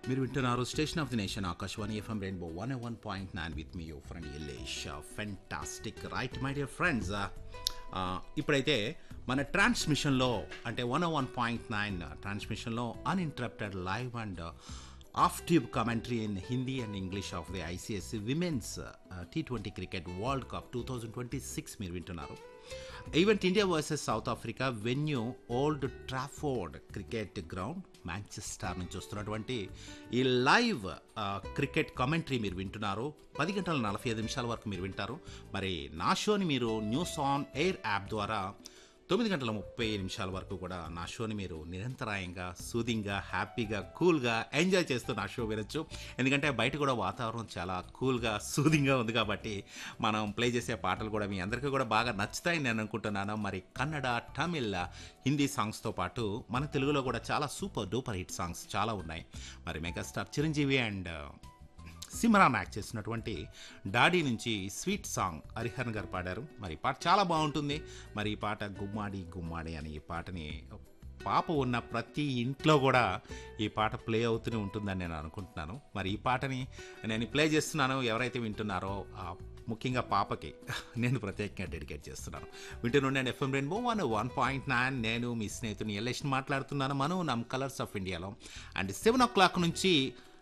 మీరు వింటున్నారు station of the nation Akashvani FM Rainbow one one point nine with me your friend Ellesh fantastic right my dear friends ఇప్పుడైతే మన ట్రాన్స్మిషన్లో అంటే one one point nine ట్రాన్స్మిషన్లో uninterrupted live and off tube commentary in Hindi and English of the ICSC women's T twenty cricket world cup two thousand twenty six మీరు వింటున్నారు event India versus South Africa venue Old Trafford cricket ground Manchester నుంచి వస్తున్నటువంటి ఈ live cricket commentary మీరు వింటున్నారు పది గంటల నలభై ఐదు నిమిషాల వరకు మీరు వింటారు మరి నా షోని మీరు న్యూస్ ఆన్ ఎయిర్ యాప్ ద్వారా తొమ్మిది గంటల ముప్పై నిమిషాల వరకు కూడా నా షోని మీరు నిరంతరాయంగా సూదింగ్గా హ్యాపీగా కూల్గా ఎంజాయ్ చేస్తూ నా షో వినొచ్చు ఎందుకంటే బయట కూడా వాతావరణం చాలా కూల్గా సూదింగ్గా ఉంది కాబట్టి మనం ప్లే చేసే పాటలు కూడా మీ అందరికీ కూడా బాగా నచ్చుతాయని నేను అనుకుంటున్నాను మరి కన్నడ తమిళ్ హిందీ సాంగ్స్తో పాటు మన తెలుగులో కూడా చాలా సూపర్ డూపర్ హిట్ సాంగ్స్ చాలా ఉన్నాయి మరి megastar Chiranjeevi and Simran act చేసినటువంటి డాడీ నుంచి స్వీట్ సాంగ్ హరిహరన్ గారు పాడారు మరి ఈ పాట చాలా బాగుంటుంది మరి ఈ పాట గుమ్మాడి గుమ్మాడి అని ఈ పాటని పాప ఉన్న ప్రతి ఇంట్లో కూడా ఈ పాట ప్లే అవుతూనే ఉంటుందని నేను అనుకుంటున్నాను మరి ఈ పాటని నేను ప్లే చేస్తున్నాను ఎవరైతే వింటున్నారో ఆ ముఖ్యంగా పాపకి నేను ప్రత్యేకంగా డెడికేట్ చేస్తున్నాను వింటున్నాను FM Rainbow one one point nine నేను మీ స్నేహితుని ఎల్లేషన్ మాట్లాడుతున్నాను మనం నమ్ కలర్స్ ఆఫ్ ఇండియాలో అండ్ సెవెన్ ఓ క్లాక్ నుంచి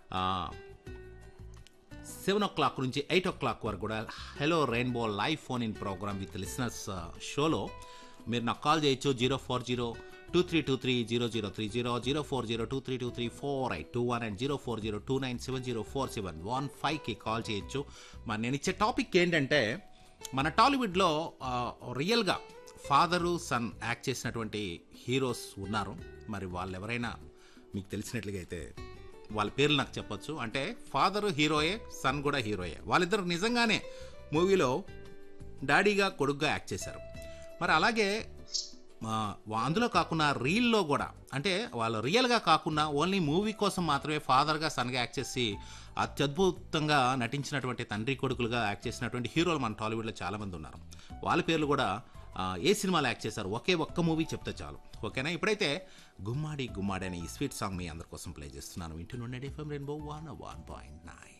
సెవెన్ ఓ క్లాక్ నుంచి ఎయిట్ ఓ క్లాక్ వరకు కూడా hello Rainbow live phone in programme with listeners షోలో మీరు నాకు కాల్ చేయొచ్చు zero four zero two three two three zero zero three zero zero four zero two three two three four eight two one and zero four zero two nine seven zero four seven one ఫైవ్కి call చేయొచ్చు మరి నేను ఇచ్చే topic ఏంటంటే మన టాలీవుడ్లో రియల్గా father son act చేసినటువంటి హీరోస్ ఉన్నారు మరి వాళ్ళు ఎవరైనా మీకు తెలిసినట్లుగా అయితే వాళ్ళ పేర్లు నాకు చెప్పొచ్చు అంటే ఫాదర్ హీరోయే సన్ కూడా హీరోయే వాళ్ళిద్దరు నిజంగానే మూవీలో డాడీగా కొడుగ్గా యాక్ట్ చేశారు మరి అలాగే అందులో కాకుండా రీల్లో కూడా అంటే వాళ్ళు రియల్గా కాకుండా ఓన్లీ మూవీ కోసం మాత్రమే ఫాదర్గా సన్గా యాక్ట్ చేసి అత్యద్భుతంగా నటించినటువంటి తండ్రి కొడుకులుగా యాక్ట్ చేసినటువంటి హీరోలు మన టాలీవుడ్లో చాలామంది ఉన్నారు వాళ్ళ పేర్లు కూడా ఏ సినిమాలో యాక్ట్ చేశారు ఒకే ఒక్క మూవీ చెప్తే చాలు ఓకేనా ఇప్పుడైతే గుమ్మాడి గుమ్మాడి అనే ఈ స్వీట్ సాంగ్ మీ అందరి కోసం ప్లే చేస్తున్నాను వింటూ నుండి FM Rainbow one one point nine